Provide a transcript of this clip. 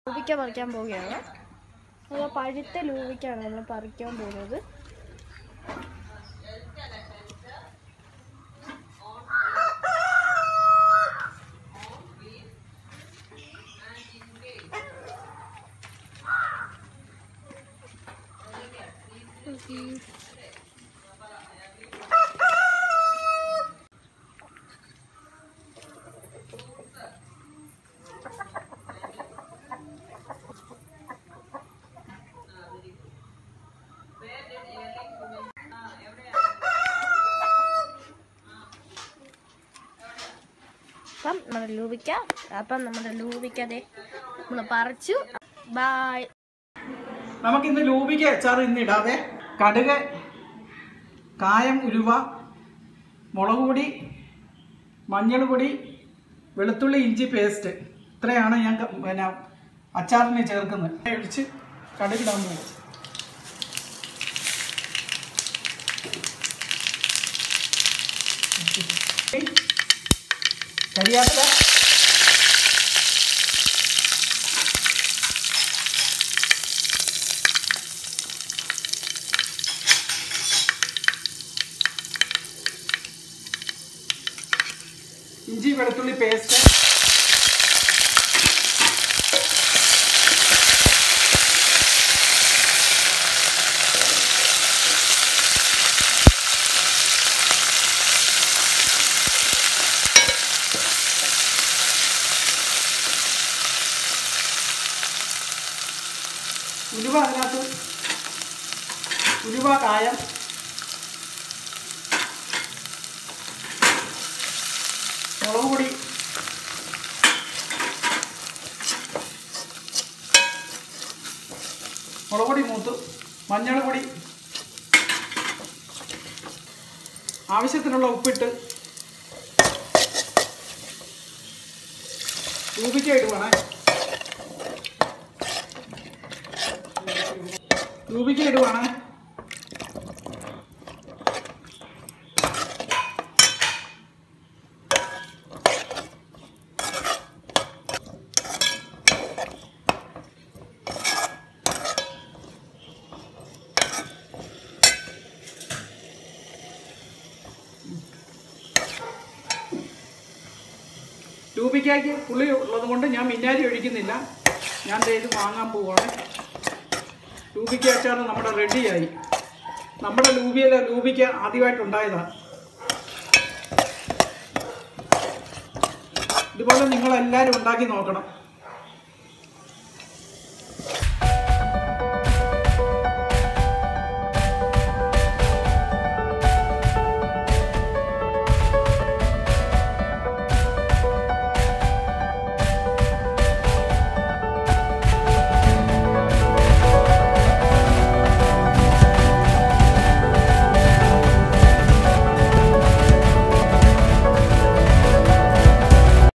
ലൂവിക്ക പറിക്കാൻ പോവുകയാണ് അത് പഴുത്ത ലൂവിക്കാണ് നമ്മൾ പറിക്കാൻ പോകുന്നത് അപ്പം നമ്മുടെ ലൂവിക്ക അപ്പം നമ്മുടെ ലൂവിക്ക അതെ നമ്മൾ പറിച്ചു ബായ് നമുക്കിന്ന് ലൂബിക്ക് അച്ചാർ ഇന്ന് ഇടാതെ കടുക് കായം ഉലുവ മുളക് പൊടി മഞ്ഞൾ പൊടി വെളുത്തുള്ളി ഇഞ്ചി പേസ്റ്റ് ഇത്രയാണ് ഞാൻ ക- പിന്നെ അച്ചാറിന് ചേർക്കുന്നത് ഒഴിച്ച് കടുകിടാൻ പോകും കരിയാപ്പില ഇഞ്ചി വെളുത്തുള്ളി പേസ്റ്റ് ഉലുവ അതിനകത്ത് ഉലുവ കായം മുളക് പൊടി മുളക് പൊടി മൂത്ത് മഞ്ഞൾ പൊടി ആവശ്യത്തിനുള്ള ഉപ്പിട്ട് രൂപിക്ക ഇടുവാണേ രൂപിക്ക ഇടുവാണേ രൂപിക്കായ്ക്ക് പുളി ഉള്ളത് കൊണ്ട് ഞാൻ മിന്നാരി ഒഴിക്കുന്നില്ല ഞാൻ ദേ ഇത് വാങ്ങാൻ പോവാണ് ലൂബിക്ക അച്ചാർ നമ്മുടെ റെഡിയായി നമ്മുടെ ലൂബിയല്ല ലൂബിക്ക ആദ്യമായിട്ടുണ്ടായതാണ് ഇതുപോലെ നിങ്ങളെല്ലാവരും ഉണ്ടാക്കി നോക്കണം